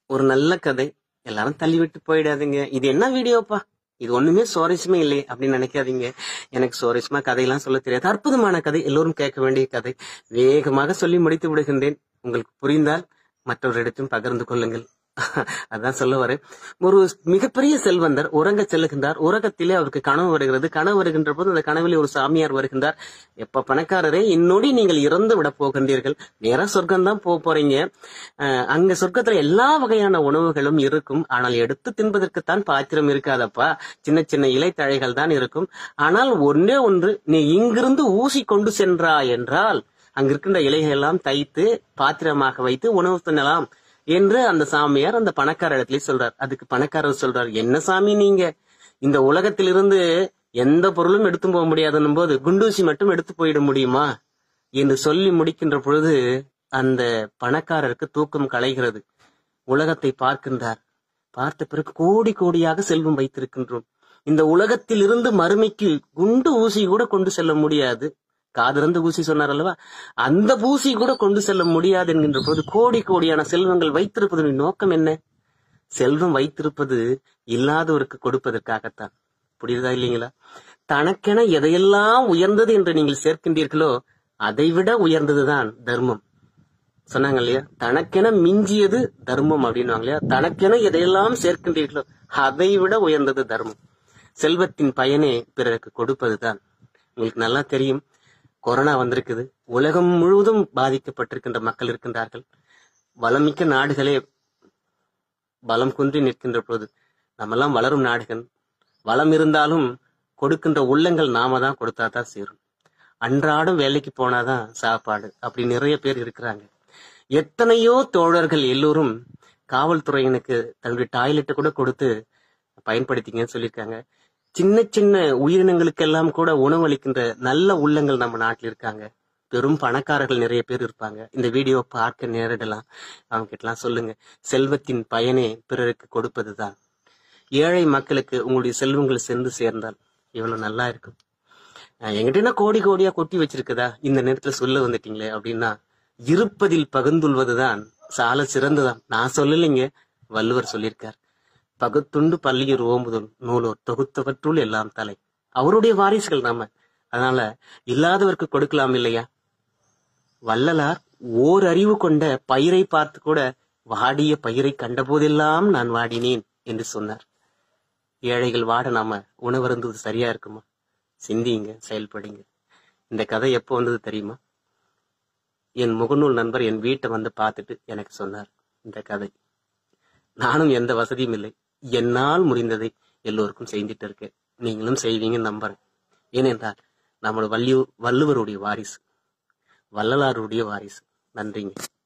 ஒரு நல்ல கதை எல்லாரும் தள்ளி விட்டு போயிடாதீங்க இது என்ன வீடியோப்பா இது ஒண்ணுமே சுவாரஸ்யமே இல்லை அப்படின்னு நினைக்காதீங்க எனக்கு சுவாரஸ்யமா கதையெல்லாம் சொல்ல தெரியாது அற்புதமான கதை எல்லோரும் கேட்க வேண்டிய கதை வேகமாக சொல்லி முடித்து விடுகின்றேன் உங்களுக்கு புரிந்தால் மற்றவரிடத்தையும் பகிர்ந்து கொள்ளுங்கள் அதான் சொல்ல வரேன் ஒரு மிகப்பெரிய செல்வந்தர் உறங்க செல்லுகின்றார் உறக்கத்திலே அவருக்கு கனவு வருகிறது கனவு வருகின்ற போது அந்த கனவிலே ஒரு சாமியார் வருகின்றார் எப்ப பணக்காரரே இன்னொடி நீங்கள் இறந்து விட போகின்றீர்கள் நேரா சொர்க்கம் தான் போக போறீங்க அஹ், அங்க சொர்க்கத்துல எல்லா வகையான உணவுகளும் இருக்கும் ஆனால் எடுத்து தின்பதற்குத்தான் பாத்திரம் இருக்காதப்பா சின்ன சின்ன இலைத்தழைகள் தான் இருக்கும் ஆனால் ஒன்றே ஒன்று நீ இங்கிருந்து ஊசி கொண்டு சென்றாய் என்றால் அங்கிருக்கின்ற இலைகள் எல்லாம் தைத்து பாத்திரமாக வைத்து உணவு தின்னலாம் என்று அந்த சாமியார் அந்த பணக்கார இடத்துல சொல்றார் அதுக்கு பணக்காரர் சொல்றார் என்ன சாமி நீங்க இந்த உலகத்திலிருந்து எந்த பொருளும் எடுத்து போக முடியாதுன்னும் போது குண்டூசி மட்டும் எடுத்து போயிட முடியுமா என்று சொல்லி முடிக்கின்ற பொழுது அந்த பணக்காரருக்கு தூக்கம் கலைகிறது உலகத்தை பார்க்கின்றார் பார்த்த பிறகு கோடி கோடியாக செல்வம் வைத்திருக்கின்றோம் இந்த உலகத்தில் இருந்து மறுமைக்கு குண்டு ஊசி கூட கொண்டு செல்ல முடியாது காதிறந்த ஊசி சொன்னார் அல்லவா அந்த ஊசி கூட கொண்டு செல்ல முடியாது என்கின்ற போது கோடி கோடியான செல்வங்கள் வைத்திருப்பதன் நோக்கம் என்ன செல்வம் வைத்திருப்பது இல்லாதவருக்கு கொடுப்பதற்காகத்தான் புரியுதா இல்லைங்களா தனக்கென எதையெல்லாம் உயர்ந்தது என்று நீங்கள் சேர்க்கின்றீர்களோ அதைவிட உயர்ந்ததுதான் தர்மம் சொன்னாங்க இல்லையா தனக்கென மிஞ்சியது தர்மம் அப்படின்னுவாங்க இல்லையா தனக்கென எதையெல்லாம் சேர்க்கின்றீர்களோ அதை விட உயர்ந்தது தர்மம் செல்வத்தின் பயனே பிறருக்கு கொடுப்பதுதான் உங்களுக்கு நல்லா தெரியும் கொரோனா வந்திருக்குது உலகம் முழுவதும் பாதிக்கப்பட்டிருக்கின்ற மக்கள் இருக்கின்றார்கள் வளமிக்க நாடுகளே பலம் குன்றி நிற்கின்ற பொழுது நம்மெல்லாம் வளரும் நாடுகள் வளம் இருந்தாலும் கொடுக்கின்ற உள்ளங்கள் நாம தான் கொடுத்தா தான் சேரும் அன்றாடம் வேலைக்கு போனாதான் சாப்பாடு அப்படி நிறைய பேர் இருக்கிறாங்க எத்தனையோ தோழர்கள் எல்லோரும் காவல்துறையினுக்கு தன்னுடைய டாய்லெட்டை கூட கொடுத்து பயன்படுத்திங்கன்னு சொல்லியிருக்காங்க சின்ன சின்ன உயிரினங்களுக்கெல்லாம் கூட உணவளிக்கின்ற நல்ல உள்ளங்கள் நம்ம நாட்டில் இருக்காங்க பெரும் பணக்காரர்கள் நிறைய பேர் இருப்பாங்க இந்த வீடியோ பார்க்க நேரிடலாம் அவங்க கிட்டலாம் சொல்லுங்க செல்வத்தின் பயனே பிறருக்கு கொடுப்பதுதான் ஏழை மக்களுக்கு உங்களுடைய செல்வங்கள் சென்று சேர்ந்தால் எவ்வளவு நல்லா இருக்கும் அஹ் என்கிட்ட என்ன கோடி கோடியா கொட்டி வச்சிருக்குதா இந்த நேரத்துல சொல்ல வந்துட்டீங்களே அப்படின்னா இருப்பதில் பகிர்ந்துள்வதுதான் சால சிறந்ததாம் நான் சொல்லலைங்க வள்ளுவர் சொல்லியிருக்கார் பகுத்துண்டு பள்ளியூர் ஓம்புதல் நூலோர் தொகுத்தவற்றுள் எல்லாம் தலை அவருடைய வாரிசுகள் நாம அதனால இல்லாதவருக்கு கொடுக்கலாம் இல்லையா வள்ளலார் ஓர் அறிவு கொண்ட பயிரை பார்த்து கூட வாடிய பயிரை கண்டபோதெல்லாம் நான் வாடினேன் என்று சொன்னார் ஏழைகள் வாட நாம உணவருந்தது சரியா இருக்குமா சிந்திங்க செயல்படுங்க இந்த கதை எப்போ வந்தது தெரியுமா என் முகநூல் நண்பர் என் வீட்டை வந்து பார்த்துட்டு எனக்கு சொன்னார் இந்த கதை நானும் எந்த வசதியும் இல்லை என்னால் முடிந்ததை எல்லோருக்கும் செஞ்சுட்டு இருக்கேன் நீங்களும் செய்வீங்கன்னு நம்புறேன் ஏனென்றால் நம்மளோட வள்ளியூர் வள்ளுவருடைய வாரிசு வள்ளலாருடைய வாரிசு நன்றிங்க